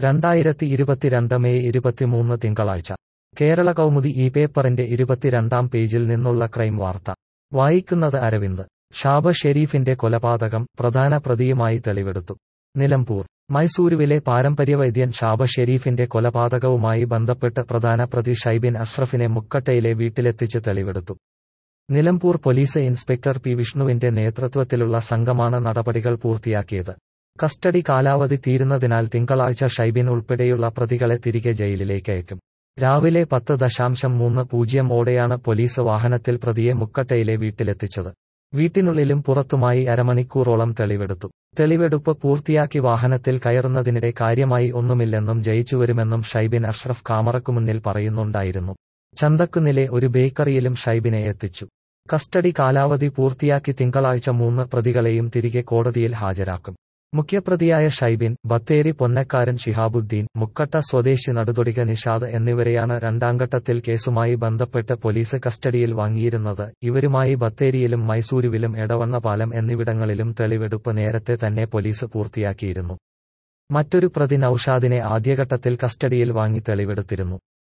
രണ്ടായിരത്തി ഇരുപത്തിരണ്ട് മെയ് ഇരുപത്തിമൂന്ന് തിങ്കളാഴ്ച കേരള കൗമുദി ഈ പേപ്പറിന്റെ ഇരുപത്തിരണ്ടാം പേജിൽ നിന്നുള്ള ക്രൈം വാർത്ത വായിക്കുന്നത് അരവിന്ദ് ഷാബ ഷെരീഫിന്റെ കൊലപാതകം പ്രധാന പ്രതിയുമായി തെളിവെടുത്തു നിലമ്പൂർ മൈസൂരുവിലെ പാരമ്പര്യവൈദ്യൻ ഷാബ ഷെരീഫിന്റെ കൊലപാതകവുമായി ബന്ധപ്പെട്ട് പ്രധാന പ്രതി ഷൈബിൻ അഷ്റഫിനെ മുക്കട്ടയിലെ വീട്ടിലെത്തിച്ച് തെളിവെടുത്തു നിലമ്പൂർ പോലീസ് ഇൻസ്പെക്ടർ പി വിഷ്ണുവിന്റെ നേതൃത്വത്തിലുള്ള സംഘമാണ് നടപടികൾ പൂർത്തിയാക്കിയത് കസ്റ്റഡി കാലാവധി തീരുന്നതിനാൽ തിങ്കളാഴ്ച ഷൈബിൻ ഉൾപ്പെടെയുള്ള പ്രതികളെ തിരികെ ജയിലിലേക്ക് അയക്കും രാവിലെ പത്ത് ദശാംശം മൂന്ന് പൂജ്യം ഓടെയാണ് പോലീസ് വാഹനത്തിൽ പ്രതിയെ മുക്കട്ടയിലെ വീട്ടിലെത്തിച്ചത് വീട്ടിനുള്ളിലും പുറത്തുമായി അരമണിക്കൂറോളം തെളിവെടുത്തു തെളിവെടുപ്പ് പൂർത്തിയാക്കി വാഹനത്തിൽ കയറുന്നതിനിടെ കാര്യമായി ഒന്നുമില്ലെന്നും ജയിച്ചുവരുമെന്നും ഷൈബിൻ അഷ്റഫ് കാമറക്കു മുന്നിൽ പറയുന്നുണ്ടായിരുന്നു ചന്തക്കുന്നിലെ ഒരു ബേക്കറിയിലും ഷൈബിനെ എത്തിച്ചു കസ്റ്റഡി കാലാവധി പൂർത്തിയാക്കി തിങ്കളാഴ്ച മൂന്ന് പ്രതികളെയും തിരികെ കോടതിയിൽ ഹാജരാക്കും മുഖ്യപ്രതിയായ ഷൈബിൻ ബത്തേരി പൊന്നക്കാരൻ ശിഹാബുദ്ദീൻ മുക്കട്ട സ്വദേശി നടുതൊടിക നിഷാദ് എന്നിവരെയാണ് രണ്ടാംഘട്ടത്തിൽ കേസുമായി ബന്ധപ്പെട്ട് പോലീസ് കസ്റ്റഡിയിൽ വാങ്ങിയിരുന്നത് ഇവരുമായി ബത്തേരിയിലും മൈസൂരുവിലും എടവണ്ണപാലം എന്നിവിടങ്ങളിലും തെളിവെടുപ്പ് നേരത്തെ തന്നെ പോലീസ് പൂർത്തിയാക്കിയിരുന്നു മറ്റൊരു പ്രതി നൌഷാദിനെ ആദ്യഘട്ടത്തിൽ കസ്റ്റഡിയിൽ വാങ്ങി തെളിവെടുത്തിരുന്നു